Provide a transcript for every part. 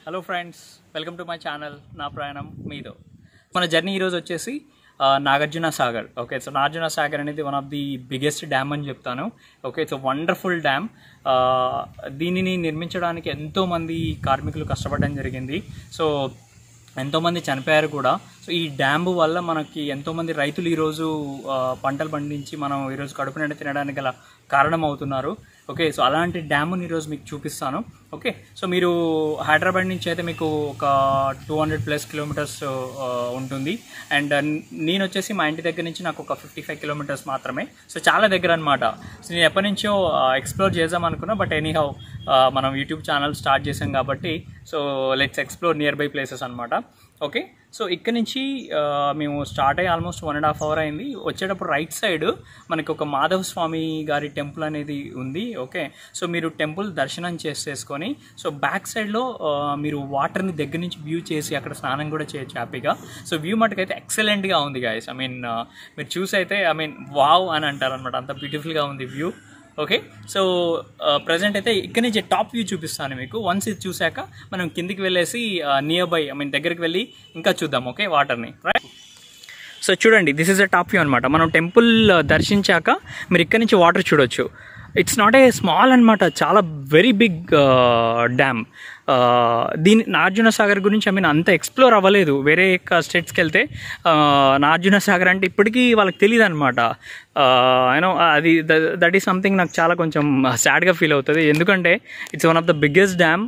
Hello friends welcome to my channel నా ప్రయాణం మీతో మన జర్నీ ఈరోజు వచ్చేసి ఆ, నాగార్జున సాగర్ ఓకే సో నాగార్జున సాగర్ అనేది one of the biggest dam అని చెప్తాను ఓకే సో వండర్ఫుల్ డ్యామ్ దీనిని నిర్మించడానికి ఎంతోమంది కార్మికులు కష్టపడడం జరిగింది సో ఎంతోమంది చనిపోయారు కూడా సో ఈ డ్యామ్ వల్ల మనకి ఎంతోమంది రైతులు ఈరోజు ఆ, పంటలు పండించి మనం ఈరోజు కడుపు నిండా తినడానికి గల కారణం అవుతున్నారు ఓకే సో అలాంటి డ్యామ్ని ఈరోజు మీకు చూపిస్తాను ఓకే సో మీరు హైదరాబాద్ నుంచి అయితే మీకు ఒక టూ హండ్రెడ్ ప్లస్ కిలోమీటర్స్ ఉంటుంది అండ్ నేను వచ్చేసి మా ఇంటి దగ్గర నుంచి నాకు ఒక ఫిఫ్టీ ఫైవ్ కిలోమీటర్స్ మాత్రమే సో చాలా దగ్గర అనమాట సో నేను ఎప్పటి నుంచో ఎక్స్ప్లోర్ చేద్దాం అనుకున్నా బట్ ఎనీహౌ మనం యూట్యూబ్ ఛానల్ స్టార్ట్ చేసాం కాబట్టి so let's explore nearby places అనమాట ఓకే సో ఇక్కడ నుంచి ఆ, మేము స్టార్ట్ అయ్యి almost one and half hour అయింది వచ్చేటప్పుడు రైట్ సైడ్ మనకి ఒక మాధవ స్వామి గారి టెంపుల్ అనేది ఉంది ఓకే సో మీరు టెంపుల్ దర్శనం చేసేసుకొని సో బ్యాక్ సైడ్లో మీరు వాటర్ని దగ్గర నుంచి వ్యూ చేసి అక్కడ స్నానం కూడా చేయొచ్చు హ్యాపీగా సో వ్యూ మటుకైతే ఎక్సలెంట్గా ఉంది గాయస్ ఐ మీన్ మీరు చూసి అయితే ఐ మీన్ వావ్ అని అంటారు అనమాట అంత బ్యూటిఫుల్గా ఉంది వ్యూ ఓకే సో ప్రజెంట్ అయితే ఇక్కడ నుంచి టాప్ వ్యూ చూపిస్తాను మీకు వన్స్ ఇది చూశాక మనం కిందికి వెళ్ళేసి నియర్ బై ఐ మీన్ దగ్గరికి వెళ్ళి ఇంకా చూద్దాం ఓకే వాటర్ని రైట్ సో చూడండి this is a top view అనమాట మనం టెంపుల్ దర్శించాక మీరు ఇక్కడ నుంచి వాటర్ చూడొచ్చు ఇట్స్ నాట్ ఏ స్మాల్ అనమాట చాలా వెరీ బిగ్ డ్యామ్ దీని నాగార్జున సాగర్ గురించి ఐ మీన్ అంత ఎక్స్ప్లోర్ అవ్వలేదు వేరే స్టేట్స్కి వెళ్తే ఆ, నాగార్జున సాగర్ అంటే ఇప్పటికీ వాళ్ళకి తెలియదు అనమాట యూనో అది దట్ ఈస్ సంథింగ్ నాకు చాలా కొంచెం సాడ్గా ఫీల్ అవుతుంది ఎందుకంటే it's one of the biggest dam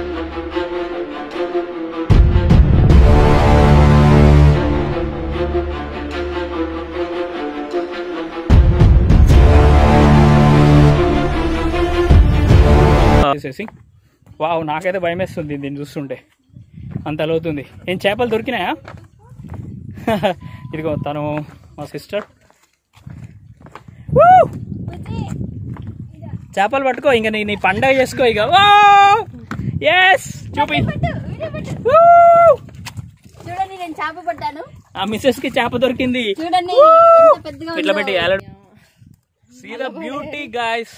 చేసేసి వావ్ నాకైతే భయం వేస్తుంది దీన్ని చూస్తుంటే అంత లోతుంది ఏం చేపలు దొరికినాయా ఇదిగో తను మా సిస్టర్ చేపలు పట్టుకో ఇంకా నీ నీ పండగ చేసుకో ఇక ఎస్ చూపి Woo! చూడండి నేను చేప పట్టాను ఆ మిస్సెస్ కి చేప దొరికింది చూడండి ఎంత పెద్దగా ఇట్లా ఉందో. పెట్టి సీ ద బ్యూటీ గాయస్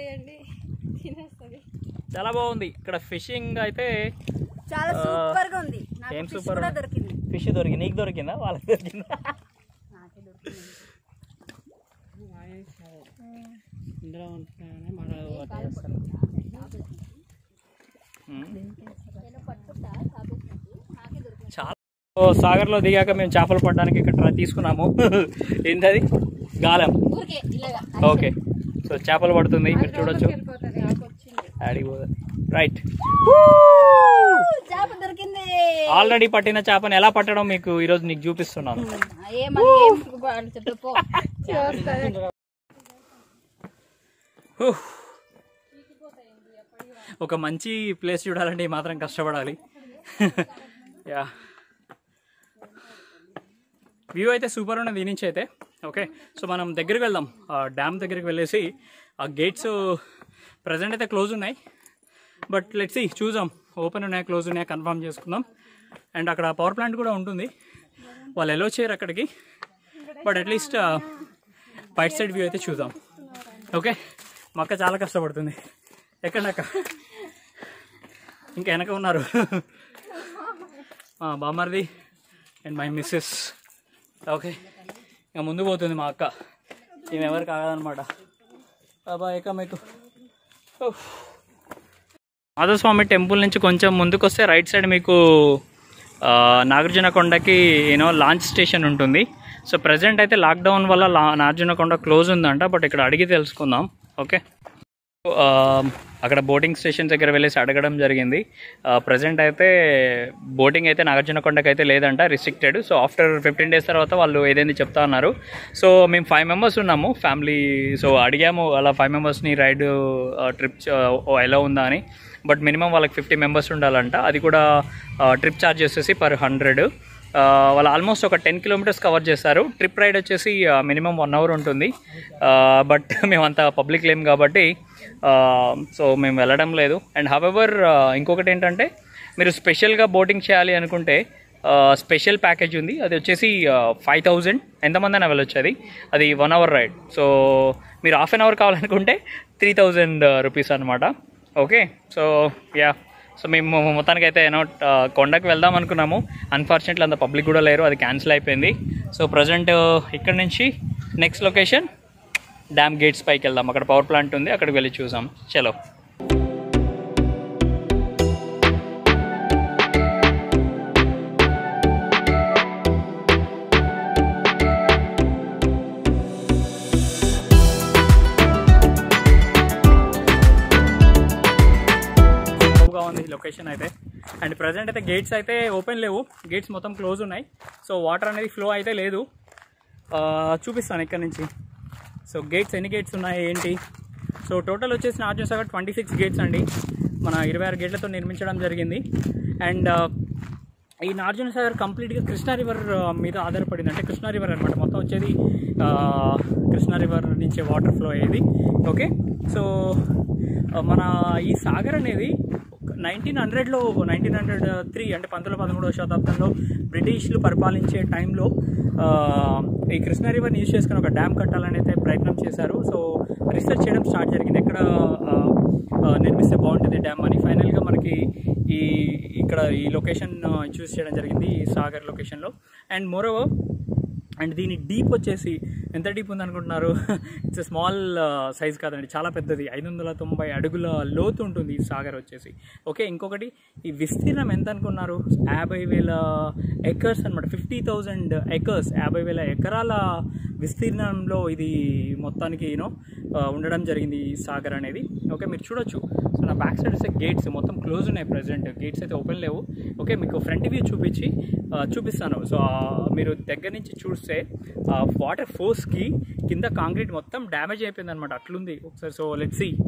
చాలా బాగుంది ఇక్కడ ఫిషింగ్ అయితే చాలా ఆ, సూపర్ గా ఉంది నాకు ఏం fish సూపర్ కూడా దొరికింది ఫిష్ దొరికింది నీకు దొరికిందా వాళ్ళకి దొరికిందా నాకే దొరికింది నేను పట్టుకుంటా కాపేసినట్టు నాకే దొరికింది చాలా ఓ, సాగర్లో దిగాక మేము చేపలు పడడానికి ఇక్కడ ట్రై తీసుకున్నాము ఏంటది గాలం ఊరికే ఇలాగా ఓకే సో చేపలు పడుతుంది మీరు చూడొచ్చు రైట్ చేప దొరికింది ఆల్రెడీ పట్టిన చేపని ఎలా పట్టడం మీకు ఈరోజు నీకు చూపిస్తున్నాను ఏమని ఏం వాళ్ళు చెప్పు పో. హూ. ఒక మంచి ప్లేస్ చూడాలంటే ఈ మాత్రం కష్టపడాలి యా వ్యూ అయితే సూపర్ ఉన్నది ఈ నుంచి అయితే ఓకే సో మనం దగ్గరికి వెళ్దాం ఆ డ్యామ్ దగ్గరికి వెళ్ళేసి ఆ గేట్స్ ప్రజెంట్ అయితే క్లోజ్ ఉన్నాయి బట్ లెట్స్ చూద్దాం ఓపెన్ ఉన్నాయా క్లోజ్ ఉన్నాయా కన్ఫర్మ్ చేసుకుందాం అండ్ అక్కడ పవర్ ప్లాంట్ కూడా ఉంటుంది వాళ్ళు ఎలో చేయరు అక్కడికి బట్ అట్లీస్ట్ బయట సైడ్ వ్యూ అయితే చూద్దాం ఓకే మా అక్క చాలా కష్టపడుతుంది ఎక్కడక్క ఇంకా వెనక ఉన్నారు మా బామ్మర్ది అండ్ మై మిస్సెస్ ఓకే ఇంకా ముందు పోతుంది మా అక్క ఈమె ఎవరు కాదనమాట బాబా ఎక్క మీకు మాధవస్వామి టెంపుల్ నుంచి కొంచెం ముందుకు వస్తే రైట్ సైడ్ మీకు ఆ, నాగార్జున కొండకి యూనో లాంచ్ స్టేషన్ ఉంటుంది సో ప్రజెంట్ అయితే లాక్డౌన్ వల్ల లా నాగార్జున కొండ క్లోజ్ ఉందంట బట్ ఇక్కడ అడిగి తెలుసుకుందాం ఓకే ఆ, అక్కడ బోటింగ్ స్టేషన్ దగ్గర వెళ్ళేసి అడగడం జరిగింది ప్రజెంట్ అయితే బోటింగ్ అయితే నాగార్జున కొండకి అయితే లేదంట restricted so after fifteen days తర్వాత వాళ్ళు ఏదైంది చెప్తా ఉన్నారు సో మేము ఫైవ్ మెంబర్స్ ఉన్నాము ఫ్యామిలీ సో అడిగాము అలా ఫైవ్ మెంబర్స్ని రైడ్ ట్రిప్ ఎలా ఉందా అని బట్ మినిమం వాళ్ళకి ఫిఫ్టీ మెంబర్స్ ఉండాలంట అది కూడా ట్రిప్ ఛార్జ్ వచ్చేసి పర్ హండ్రెడ్ వాళ్ళు ఆల్మోస్ట్ ఒక టెన్ కిలోమీటర్స్ కవర్ చేస్తారు ట్రిప్ రైడ్ వచ్చేసి మినిమం వన్ అవర్ ఉంటుంది బట్ మేమంతా పబ్లిక్ లేం కాబట్టి సో మేము వెళ్ళడం లేదు అండ్ హవెవర్ ఇంకొకటి ఏంటంటే మీరు స్పెషల్గా బోటింగ్ చేయాలి అనుకుంటే స్పెషల్ ప్యాకేజ్ ఉంది అది వచ్చేసి ఫైవ్ థౌజండ్ ఎంతమంది అయినా వెళ్ళొచ్చు అది అది వన్ అవర్ రైడ్ సో మీరు హాఫ్ అన్ అవర్ కావాలనుకుంటే త్రీ థౌజండ్ రూపీస్ అనమాట ఓకే సో యా సో మేము మొత్తానికి అయితే ఏమో ఆ, కొండకు వెళ్దాం అనుకున్నాము అన్ఫార్చునేట్లీ అంత పబ్లిక్ కూడా లేరు అది క్యాన్సిల్ అయిపోయింది సో ప్రజెంట్ ఇక్కడ నుంచి నెక్స్ట్ లొకేషన్ డ్యామ్ గేట్స్ పైకి వెళ్దాం అక్కడ పవర్ ప్లాంట్ ఉంది అక్కడికి వెళ్ళి చూసాం చలో ఎక్కువగా ఉంది ఈ లొకేషన్ అయితే అండ్ ప్రజెంట్ అయితే గేట్స్ అయితే ఓపెన్ లేవు గేట్స్ మొత్తం క్లోజ్ ఉన్నాయి సో వాటర్ అనేది ఫ్లో అయితే లేదు ఆ, చూపిస్తాను ఇక్కడ నుంచి సో గేట్స్ ఎన్ని గేట్స్ ఉన్నాయి ఏంటి సో టోటల్ వచ్చేసి Nagarjuna Sagar twenty six gates అండి మన ఇరవై ఆరు గేట్లతో నిర్మించడం జరిగింది అండ్ ఈ నార్జున సాగర్ కంప్లీట్గా కృష్ణా రివర్ మీద ఆధారపడింది అంటే కృష్ణా రివర్ అనమాట మొత్తం వచ్చేది ఆ, కృష్ణా రివర్ నుంచి వాటర్ ఫ్లో అయ్యేది ఓకే సో ఆ, మన ఈ సాగర్ అనేది నైన్టీన్ హండ్రెడ్లో నైన్టీన్ హండ్రెడ్ త్రీ అంటే పంతొమ్మిది పదమూడవ శతాబ్దంలో బ్రిటిష్లు పరిపాలించే టైంలో ఆ, ఈ కృష్ణా రివర్ని యూజ్ చేసుకుని ఒక డ్యామ్ కట్టాలని అయితే ప్రయత్నం చేశారు సో రీసెర్చ్ చేయడం స్టార్ట్ జరిగింది ఎక్కడ ఆ, ఆ, నిర్మిస్తే బాగుంటుంది డ్యామ్ అని ఫైనల్గా మనకి ఈ ఇక్కడ ఈ లొకేషన్ చూస్ చేయడం జరిగింది ఈ సాగర్ లొకేషన్లో అండ్ మోరోవర్ అండ్ దీని డీప్ వచ్చేసి ఎంత డీప్ ఉంది అనుకుంటున్నారు ఇట్స్ స్మాల్ సైజ్ కాదండి చాలా పెద్దది ఐదు వందల తొంభై అడుగుల లోతు ఉంటుంది ఈ సాగర్ వచ్చేసి ఓకే ఇంకొకటి ఈ విస్తీర్ణం ఎంత అనుకున్నారు యాభై వేల ఎకర్స్ అనమాట ఫిఫ్టీ థౌజండ్ ఎకర్స్ యాభై వేల ఎకరాల విస్తీర్ణంలో ఇది మొత్తానికి యూనో ఉండడం జరిగింది ఈ సాగర్ అనేది ఓకే మీరు చూడొచ్చు సో నా బ్యాక్ సైడ్ వస్తే గేట్స్ మొత్తం క్లోజ్ ఉన్నాయి ప్రజెంట్ గేట్స్ అయితే ఓపెన్ లేవు ఓకే మీకు ఫ్రంట్ వ్యూ చూపించి ఆ, చూపిస్తాను సో ఆ, మీరు దగ్గర నుంచి చూస్తే వాటర్ ఫోర్స్కి కింద కాంక్రీట్ మొత్తం డ్యామేజ్ అయిపోయింది అనమాట అట్లుంది ఒకసారి సో లెట్ సి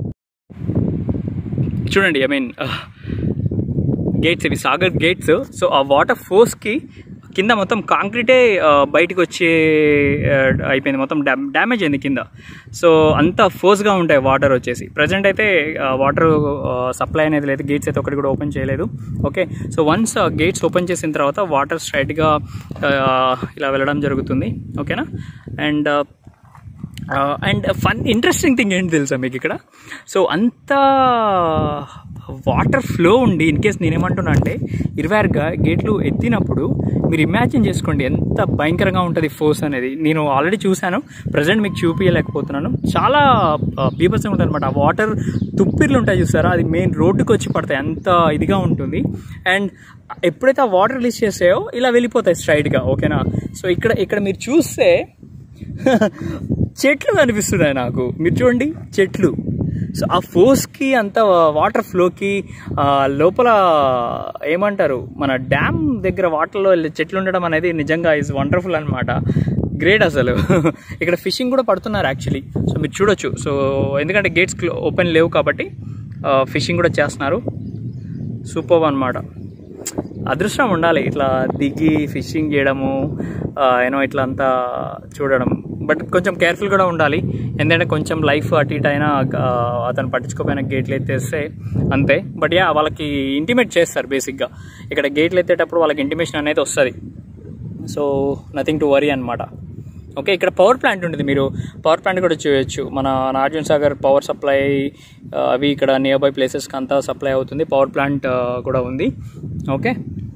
చూడండి ఐ మీన్ గేట్స్ ఇవి సాగర్ గేట్స్ సో ఆ వాటర్ ఫోర్స్కి కింద మొత్తం కాంక్రీటే ఆ, బయటికి వచ్చే ఆ, అయిపోయింది మొత్తం డ్యామ్ డ్యామేజ్ అయింది కింద సో అంత ఫోర్స్గా ఉంటాయి వాటర్ వచ్చేసి ప్రజెంట్ అయితే వాటర్ సప్లై అనేది లేదు గేట్స్ అయితే ఒకటి కూడా ఓపెన్ చేయలేదు okay so once gates open చేసిన తర్వాత వాటర్ స్ట్రైట్గా ఇలా వెళ్ళడం జరుగుతుంది ఓకేనా and and fun interesting thing ఏంటి తెలుసా మీకు ఇక్కడ సో అంత వాటర్ ఫ్లో ఉండి ఇన్ కేస్ నేనేమంటున్నా అంటే ఇరవై ఆరు గా- గేట్లు ఎత్తినప్పుడు మీరు ఇమాజిన్ చేసుకోండి ఎంత భయంకరంగా ఉంటుంది ఫోర్స్ అనేది నేను ఆల్రెడీ చూశాను ప్రజెంట్ మీకు చూపించలేకపోతున్నాను చాలా బీభత్సంగా ఉంటుంది అనమాట ఆ వాటర్ తుప్పిర్లు ఉంటాయి చూసారా అది మెయిన్ రోడ్డుకి వచ్చి పడతాయి అంత ఇదిగా ఉంటుంది అండ్ ఎప్పుడైతే ఆ వాటర్ రిలీజ్ చేసాయో ఇలా వెళ్ళిపోతాయి స్ట్రైట్గా ఓకేనా సో ఇక్కడ ఇక్కడ మీరు చూస్తే చెట్లు కనిపిస్తున్నాయి నాకు మీరు చూడండి చెట్లు సో ఆ ఫోర్స్కి అంత వాటర్ ఫ్లోకి లోపల ఏమంటారు మన డ్యామ్ దగ్గర వాటర్లో చెట్లు ఉండడం అనేది నిజంగా ఈజ్ వండర్ఫుల్ అనమాట గ్రేట్ అసలు ఇక్కడ ఫిషింగ్ కూడా పడుతున్నారు యాక్చువల్లీ సో మీరు చూడొచ్చు సో ఎందుకంటే గేట్స్ ఓపెన్ లేవు కాబట్టి ఫిషింగ్ కూడా చేస్తున్నారు సూపర్ అనమాట అదృష్టం ఉండాలి ఇట్లా దిగి ఫిషింగ్ చేయడము యూనో ఇట్లా అంతా చూడడం బట్ కొంచెం కేర్ఫుల్ కూడా ఉండాలి ఎందుకంటే కొంచెం లైఫ్ అటు ఇటు అయినా ఆ, అతను పట్టించుకోపోయిన గేట్లు ఎత్తేస్తే అంతే బట్ యా వాళ్ళకి ఇంటిమేట్ చేస్తారు బేసిక్గా ఇక్కడ గేట్లు ఎత్తేటప్పుడు వాళ్ళకి ఇంటిమేషన్ అనేది వస్తుంది సో నథింగ్ టు వరీ అనమాట ఓకే ఇక్కడ పవర్ ప్లాంట్ ఉంటుంది మీరు పవర్ ప్లాంట్ కూడా చూడొచ్చు మన నాగార్జున సాగర్ పవర్ సప్లై ఆ, అవి ఇక్కడ నియర్ బై ప్లేసెస్కి అంతా సప్లై అవుతుంది పవర్ ప్లాంట్ ఆ, కూడా ఉంది ఓకే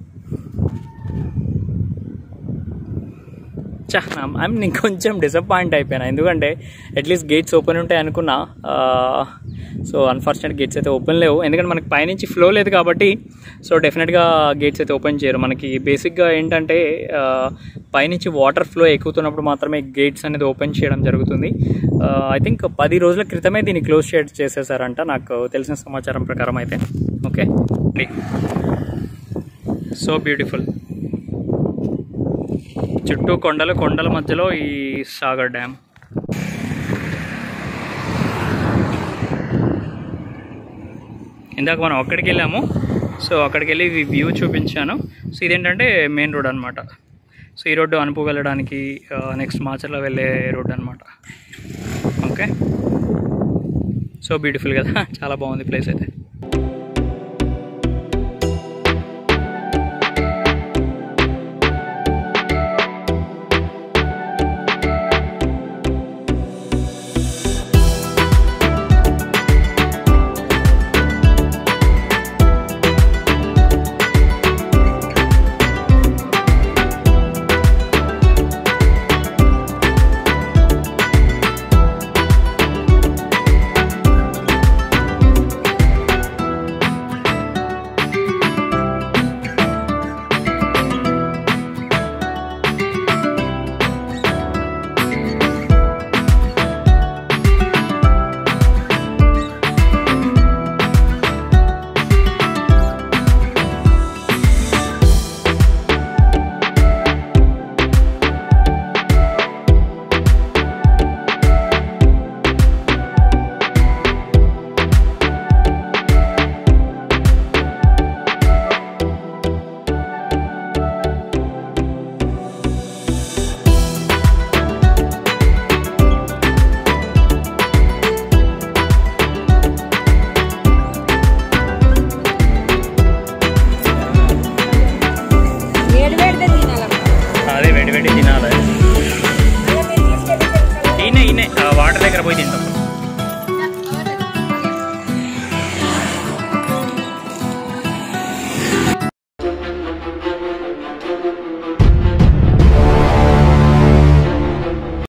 చా ఐమ్ నేను కొంచెం డిసప్పాయింట్ అయిపోయాను ఎందుకంటే అట్లీస్ట్ గేట్స్ ఓపెన్ ఉంటాయి అనుకున్నా సో అన్ఫార్చునేట్ గేట్స్ అయితే ఓపెన్ లేవు ఎందుకంటే మనకి పైనుంచి ఫ్లో లేదు కాబట్టి సో డెఫినెట్గా గేట్స్ అయితే ఓపెన్ చేయరు మనకి బేసిక్గా ఏంటంటే ఆ, పైనుంచి వాటర్ ఫ్లో ఎక్కుతున్నప్పుడు మాత్రమే గేట్స్ అనేది ఓపెన్ చేయడం జరుగుతుంది ఐ థింక్ పది రోజుల క్రితమే దీన్ని క్లోజ్ చేసేసారంట నాకు తెలిసిన సమాచారం ప్రకారం అయితే ఓకే సో బ్యూటిఫుల్ చుట్టూ కొండలు కొండల మధ్యలో ఈ సాగర్ డ్యామ్ ఇందాక మనం అక్కడికి వెళ్ళాము సో అక్కడికి వెళ్ళి ఈ వ్యూ చూపించాను సో ఇదేంటంటే మెయిన్ రోడ్ అనమాట సో ఈ రోడ్డు అనుపు వెళ్ళడానికి నెక్స్ట్ మాచర్లో వెళ్ళే రోడ్ అనమాట ఓకే సో బ్యూటిఫుల్ కదా చాలా బాగుంది ప్లేస్ అయితే వేడి వేడి తినాలి